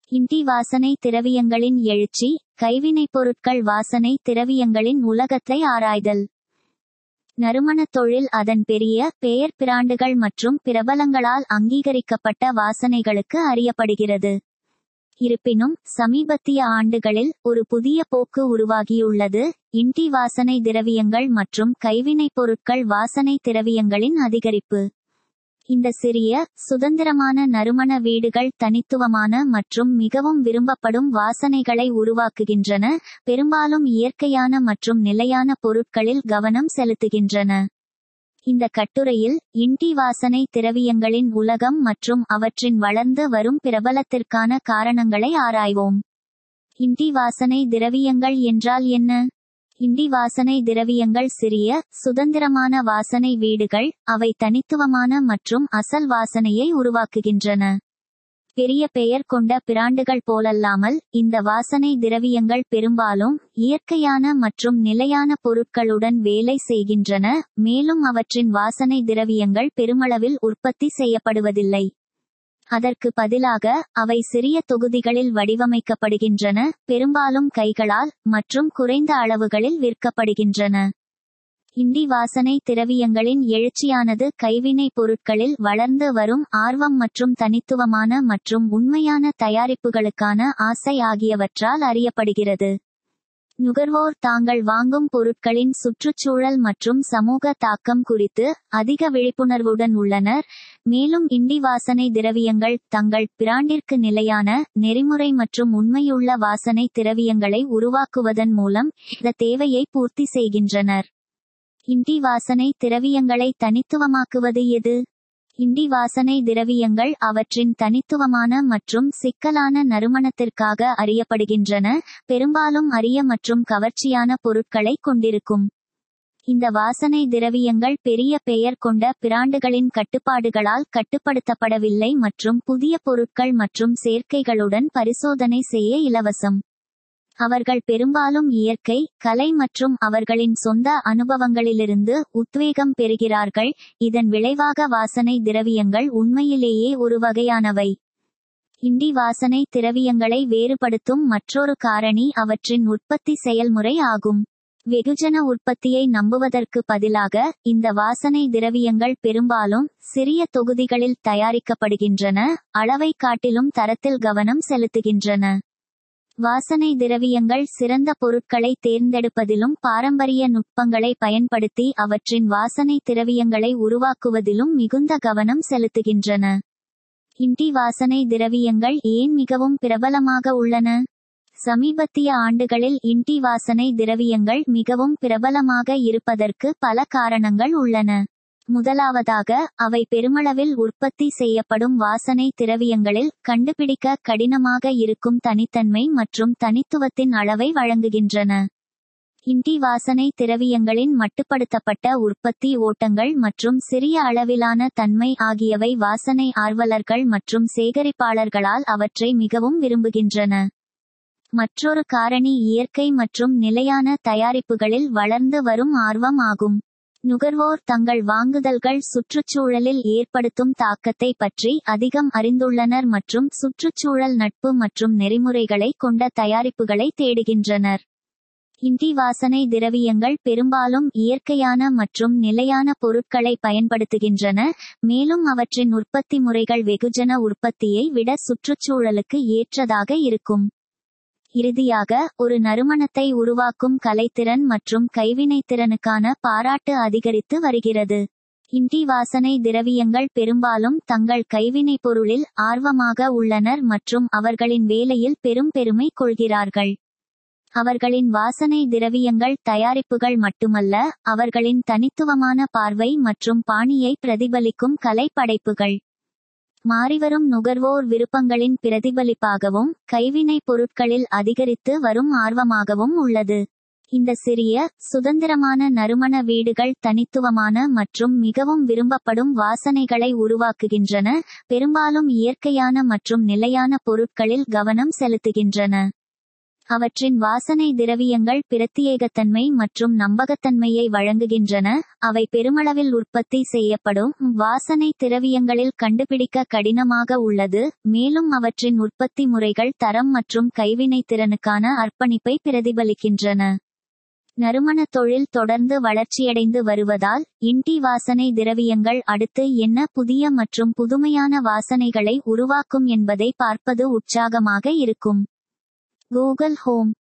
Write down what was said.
indie வாசனை திரவியங்களின் எழுச்சி கைவினைப் பொருட்கள் வாசனை திரவியங்களின் உலகத்தை ஆராய்தல் நறுமணத் தொழில் அதன் பெரிய பெயர் பிராண்டுகள் மற்றும் பிரபலங்களால் அங்கீகரிக்கப்பட்ட வாசனைகளுக்கு அறியப்படுகிறது இருப்பினும் சமீபத்திய ஆண்டுகளில் ஒரு புதிய போக்கு உருவாகியுள்ளது இண்டி வாசனை திரவியங்கள் மற்றும் கைவினைப் பொருட்கள் வாசனை திரவியங்களின் அதிகரிப்பு இந்த சிறிய சுதந்திரமான நறுமண வீடுகள் தனித்துவமான மற்றும் மிகவும் விரும்பப்படும் வாசனைகளை உருவாக்குகின்றன பெரும்பாலும் இயற்கையான மற்றும் நிலையான பொருட்களில் கவனம் செலுத்துகின்றன இந்த கட்டுரையில் இண்டி வாசனை திரவியங்களின் உலகம் மற்றும் அவற்றின் வளர்ந்து வரும் பிரபலத்திற்கான காரணங்களை ஆராய்வோம் இண்டி வாசனை திரவியங்கள் என்றால் என்ன இண்டி வாசனை திரவியங்கள் சிறிய சுதந்திரமான வாசனை வீடுகள் அவை தனித்துவமான மற்றும் அசல் வாசனையை உருவாக்குகின்றன பெரிய பெயர் கொண்ட பிராண்டுகள் போலல்லாமல் இந்த வாசனை திரவியங்கள் பெரும்பாலும் இயற்கையான மற்றும் நிலையான பொருட்களுடன் வேலை செய்கின்றன மேலும் அவற்றின் வாசனை திரவியங்கள் பெருமளவில் உற்பத்தி செய்யப்படுவதில்லை அதற்கு பதிலாக அவை சிறிய தொகுதிகளில் வடிவமைக்கப்படுகின்றன பெரும்பாலும் கைகளால் மற்றும் குறைந்த அளவுகளில் விற்கப்படுகின்றன இண்டி வாசனை திரவியங்களின் எழுச்சியானது கைவினைப் பொருட்களில் வளர்ந்து வரும் ஆர்வம் மற்றும் தனித்துவமான மற்றும் உண்மையான தயாரிப்புகளுக்கான ஆசை ஆகியவற்றால் அறியப்படுகிறது நுகர்வோர் தாங்கள் வாங்கும் பொருட்களின் சுற்றுச்சூழல் மற்றும் சமூக தாக்கம் குறித்து அதிக விழிப்புணர்வுடன் உள்ளனர் மேலும் இண்டி வாசனை திரவியங்கள் தங்கள் பிராண்டிற்கு நிலையான நெறிமுறை மற்றும் உண்மையுள்ள வாசனை திரவியங்களை உருவாக்குவதன் மூலம் இந்த தேவையை பூர்த்தி செய்கின்றனர் இண்டி வாசனை திரவியங்களை தனித்துவமாக்குவது எது இண்டி வாசனை திரவியங்கள் அவற்றின் தனித்துவமான மற்றும் சிக்கலான நறுமணத்திற்காக அறியப்படுகின்றன பெரும்பாலும் அரிய மற்றும் கவர்ச்சியான பொருட்களை கொண்டிருக்கும் இந்த வாசனை திரவியங்கள் பெரிய பெயர் கொண்ட பிராண்டுகளின் கட்டுப்பாடுகளால் கட்டுப்படுத்தப்படவில்லை மற்றும் புதிய பொருட்கள் மற்றும் சேர்க்கைகளுடன் பரிசோதனை செய்ய இலவசம் அவர்கள் பெரும்பாலும் இயற்கை கலை மற்றும் அவர்களின் சொந்த அனுபவங்களிலிருந்து உத்வேகம் பெறுகிறார்கள் இதன் விளைவாக வாசனை திரவியங்கள் உண்மையிலேயே ஒரு வகையானவை இண்டி வாசனை திரவியங்களை வேறுபடுத்தும் மற்றொரு காரணி அவற்றின் உற்பத்தி செயல்முறை ஆகும் வெகுஜன உற்பத்தியை நம்புவதற்கு பதிலாக இந்த வாசனை திரவியங்கள் பெரும்பாலும் சிறிய தொகுதிகளில் தயாரிக்கப்படுகின்றன அளவை காட்டிலும் தரத்தில் கவனம் செலுத்துகின்றன வாசனை திரவியங்கள் சிறந்த பொருட்களை தேர்ந்தெடுப்பதிலும் பாரம்பரிய நுட்பங்களை பயன்படுத்தி அவற்றின் வாசனை திரவியங்களை உருவாக்குவதிலும் மிகுந்த கவனம் செலுத்துகின்றன இண்டி வாசனை திரவியங்கள் ஏன் மிகவும் பிரபலமாக உள்ளன சமீபத்திய ஆண்டுகளில் இண்டி வாசனை திரவியங்கள் மிகவும் பிரபலமாக இருப்பதற்கு பல காரணங்கள் உள்ளன முதலாவதாக அவை பெருமளவில் உற்பத்தி செய்யப்படும் வாசனை திரவியங்களில் கண்டுபிடிக்க கடினமாக இருக்கும் தனித்தன்மை மற்றும் தனித்துவத்தின் அளவை வழங்குகின்றன இண்டி வாசனை திரவியங்களின் மட்டுப்படுத்தப்பட்ட உற்பத்தி ஓட்டங்கள் மற்றும் சிறிய அளவிலான தன்மை ஆகியவை வாசனை ஆர்வலர்கள் மற்றும் சேகரிப்பாளர்களால் அவற்றை மிகவும் விரும்புகின்றன மற்றொரு காரணி இயற்கை மற்றும் நிலையான தயாரிப்புகளில் வளர்ந்து வரும் ஆர்வம் ஆகும் நுகர்வோர் தங்கள் வாங்குதல்கள் சுற்றுச்சூழலில் ஏற்படுத்தும் தாக்கத்தை பற்றி அதிகம் அறிந்துள்ளனர் மற்றும் சுற்றுச்சூழல் நட்பு மற்றும் நெறிமுறைகளை கொண்ட தயாரிப்புகளை தேடுகின்றனர் இண்டி வாசனை திரவியங்கள் பெரும்பாலும் இயற்கையான மற்றும் நிலையான பொருட்களை பயன்படுத்துகின்றன மேலும் அவற்றின் உற்பத்தி முறைகள் வெகுஜன உற்பத்தியை விட சுற்றுச்சூழலுக்கு ஏற்றதாக இருக்கும் இறுதியாக ஒரு நறுமணத்தை உருவாக்கும் கலைத்திறன் மற்றும் கைவினைத்திறனுக்கான பாராட்டு அதிகரித்து வருகிறது இண்டி வாசனை திரவியங்கள் பெரும்பாலும் தங்கள் கைவினைப் பொருளில் ஆர்வமாக உள்ளனர் மற்றும் அவர்களின் வேலையில் பெரும் பெருமை கொள்கிறார்கள் அவர்களின் வாசனை திரவியங்கள் தயாரிப்புகள் மட்டுமல்ல அவர்களின் தனித்துவமான பார்வை மற்றும் பாணியை பிரதிபலிக்கும் கலை படைப்புகள் மாறிவரும் நுகர்வோர் விருப்பங்களின் பிரதிபலிப்பாகவும் கைவினைப் பொருட்களில் அதிகரித்து வரும் ஆர்வமாகவும் உள்ளது இந்த சிறிய சுதந்திரமான நறுமண வீடுகள் தனித்துவமான மற்றும் மிகவும் விரும்பப்படும் வாசனைகளை உருவாக்குகின்றன பெரும்பாலும் இயற்கையான மற்றும் நிலையான பொருட்களில் கவனம் செலுத்துகின்றன அவற்றின் வாசனை திரவியங்கள் பிரத்தியேகத்தன்மை மற்றும் நம்பகத்தன்மையை வழங்குகின்றன அவை பெருமளவில் உற்பத்தி செய்யப்படும் வாசனை திரவியங்களில் கண்டுபிடிக்க கடினமாக உள்ளது மேலும் அவற்றின் உற்பத்தி முறைகள் தரம் மற்றும் கைவினைத்திறனுக்கான அர்ப்பணிப்பை பிரதிபலிக்கின்றன நறுமண தொழில் தொடர்ந்து வளர்ச்சியடைந்து வருவதால் இன்டி வாசனை திரவியங்கள் அடுத்து என்ன புதிய மற்றும் புதுமையான வாசனைகளை உருவாக்கும் என்பதை பார்ப்பது உற்சாகமாக இருக்கும் கூகுள் ஹோம்